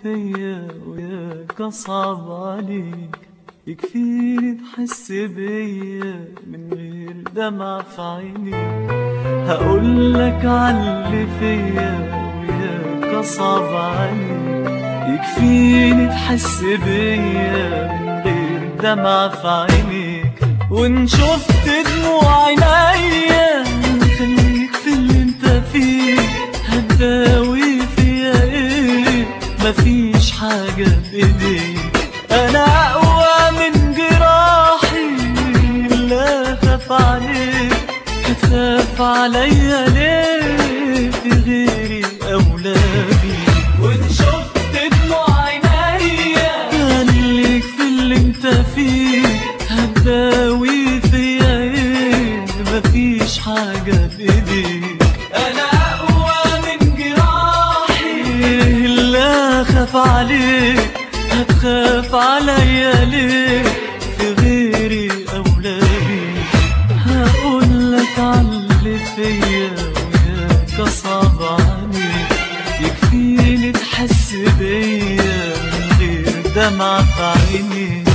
فيا وياك أصعب عليك يكفيني تحس بيا من غير دمع في عينيك هقولك عاللي فيا وياك أصعب عليك يكفيني تحس بيا من غير دمع في عينيك وإن شفت دموع عينيا خليك في اللي انت فيه هتداوي فيا ايه مفيش حاجة بإيديك أنا أقوى من جراحي لا خاف عليك هتخاف عليا ليه في غيري أولى بيك وإن شفت دموع عينيا خليك في اللي انت فيه هتداوي فيا ايه مفيش حاجة بإيديك أنا أقوى من جراحي لا خاف عليك هتخاف عليا ليه في غيري أولى بيك هقولك عاللي فيا وياك صعب عليك يكفيني تحس بيا من غير دمع في عينيك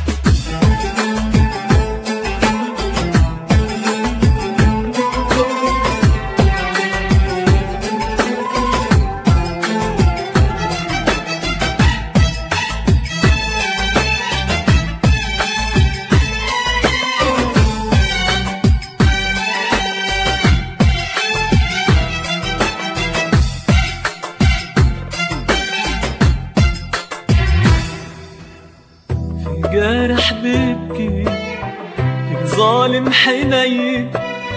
في جارح بيبكي في ظالم حنين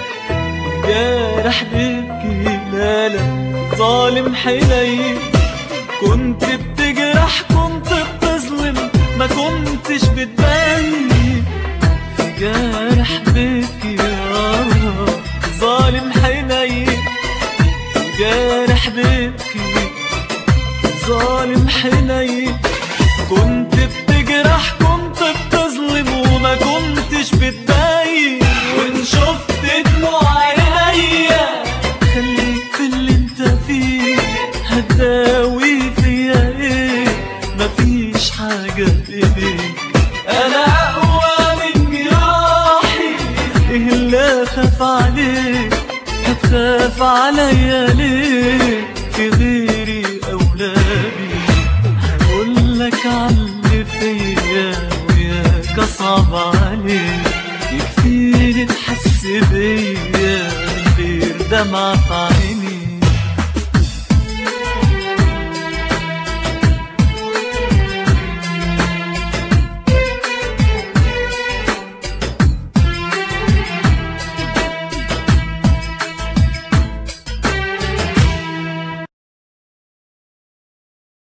جارح بيبكي لا لا في ظالم حنين كنت بتجرح كنت بتظلم ما كنتش بتبين في جارح بيبكي آه، في ظالم حنين في جارح بيبكي في ظالم حنين كنت بتجرح كنت بتظلم وما كنتش بتبين وان شفت دموع عينيا خليك في اللي انت فيه هتداوي فيا ايه مفيش حاجة بايديك انا اقوى من جراحي ايه اللي خاف عليك هتخاف عليا ليه في غيري اولى بيك هقولك عاللي فيا وياك صعب عليك يكفيني تحس بيا من غير دمعة في